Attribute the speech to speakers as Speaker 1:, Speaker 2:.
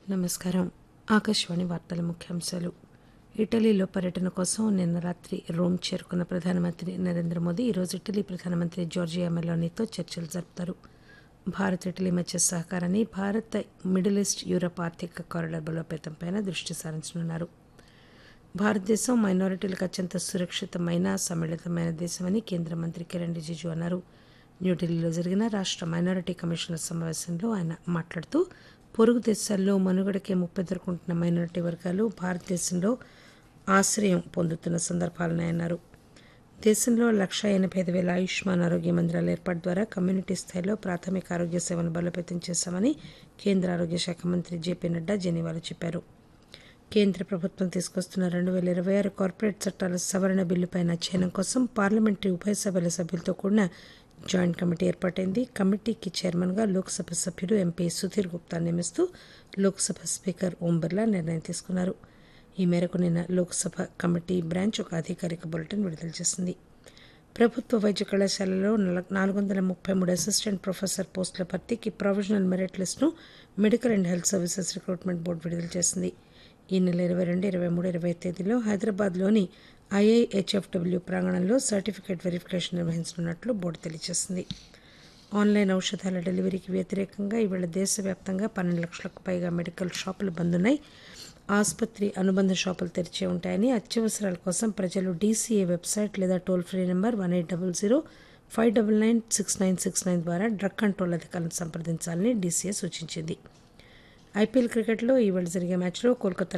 Speaker 1: నమస్కారం ఆకాశవాణి వార్తల ముఖ్యాంశాలు ఇటలీలో పర్యటన కోసం నిన్న రాత్రి రోమ్ చేరుకున్న ప్రధానమంత్రి నరేంద్ర మోదీ ఈరోజు ఇటలీ ప్రధానమంత్రి జార్జియా మెలోనీతో చర్చలు జరుపుతారు భారత్ ఇటలీ మధ్య సహకారాన్ని భారత్ మిడిల్ ఈస్ట్ యూరప్ ఆర్థిక కారిడార్ బలోపేతంపై దృష్టి సారించనున్నారు భారతదేశం మైనారిటీలకు అత్యంత సురక్షితమైన సమ్మిళితమైన దేశమని కేంద్ర మంత్రి కిరణ్ రిజిజు అన్నారు న్యూఢిల్లీలో జరిగిన రాష్ట మైనారిటీ కమిషన్ల సమావేశంలో ఆయన మాట్లాడుతూ పొరుగు దేశాల్లో మనుగడకే ముప్పెదుర్కొంటున్న మైనారిటీ వర్గాలు భారతదేశంలో ఆశ్రయం పొందుతున్న సందర్భాలున్నాయన్నారు దేశంలో లక్ష ఎనభై ఐదు వేల ఆయుష్మాన్ ఆరోగ్య మందిరాల ఏర్పాటు ద్వారా కమ్యూనిటీ స్థాయిలో ప్రాథమిక ఆరోగ్య సేవలను బలోపేతం చేశామని కేంద్ర ఆరోగ్య శాఖ మంత్రి జేపీ నడ్డా జెనీవాలో చెప్పారు కేంద్ర ప్రభుత్వం తీసుకొస్తున్న రెండు వేల ఇరవై ఆరు కార్పొరేట్ చట్టాల సవరణ బిల్లుపై అధ్యయనం కోసం పార్లమెంటరీ ఉభయ సభల సభ్యులతో కూడిన జాయింట్ కమిటీ ఏర్పాటైంది కమిటీకి చైర్మన్గా లోక్సభ సభ్యుడు ఎంపీ సుధీర్ గుప్తా నియమిస్తూ లోక్సభ స్పీకర్ ఓం బిర్లా నిర్ణయం తీసుకున్నారు ఈ మేరకు నిన్న లోక్సభ కమిటీ బ్రాంచ్ ఒక అధికారిక బులెటిన్ విడుదల చేసింది ప్రభుత్వ వైద్య కళాశాలలో నాలుగు వందల ముప్పై మూడు అసిస్టెంట్ ప్రొఫెసర్ పోస్టుల భర్తీకి ప్రొవిజనల్ మెరిట్ లిస్టును medical and health services recruitment board విడుదల చేసింది ఈ నెల ఇరవై రెండు ఇరవై మూడు ఇరవై తేదీలో హైదరాబాద్లోని ఐఐహెచ్ఎఫ్డబ్ల్యూ ప్రాంగణంలో సర్టిఫికేట్ వెరిఫికేషన్ నిర్వహించనున్నట్లు బోర్డు తెలియజేసింది ఆన్లైన్ ఔషధాల డెలివరీకి వ్యతిరేకంగా ఈవేళ దేశవ్యాప్తంగా పన్నెండు లక్షలకు పైగా మెడికల్ షాపులు బంద్ ఉన్నాయి ఆసుపత్రి అనుబంధ షాపులు తెరిచే ఉంటాయని అత్యవసరాల కోసం ప్రజలు డీసీఏ వెబ్సైట్ లేదా toll free number one eight double zero five double nine six nine six nine ద్వారా డ్రగ్ కంట్రోల్ అధికారులను సంప్రదించాలని డీసీఏ సూచించింది ఐపీఎల్ క్రికెట్లో ఈవేళ జరిగే మ్యాచ్లో కోల్కతా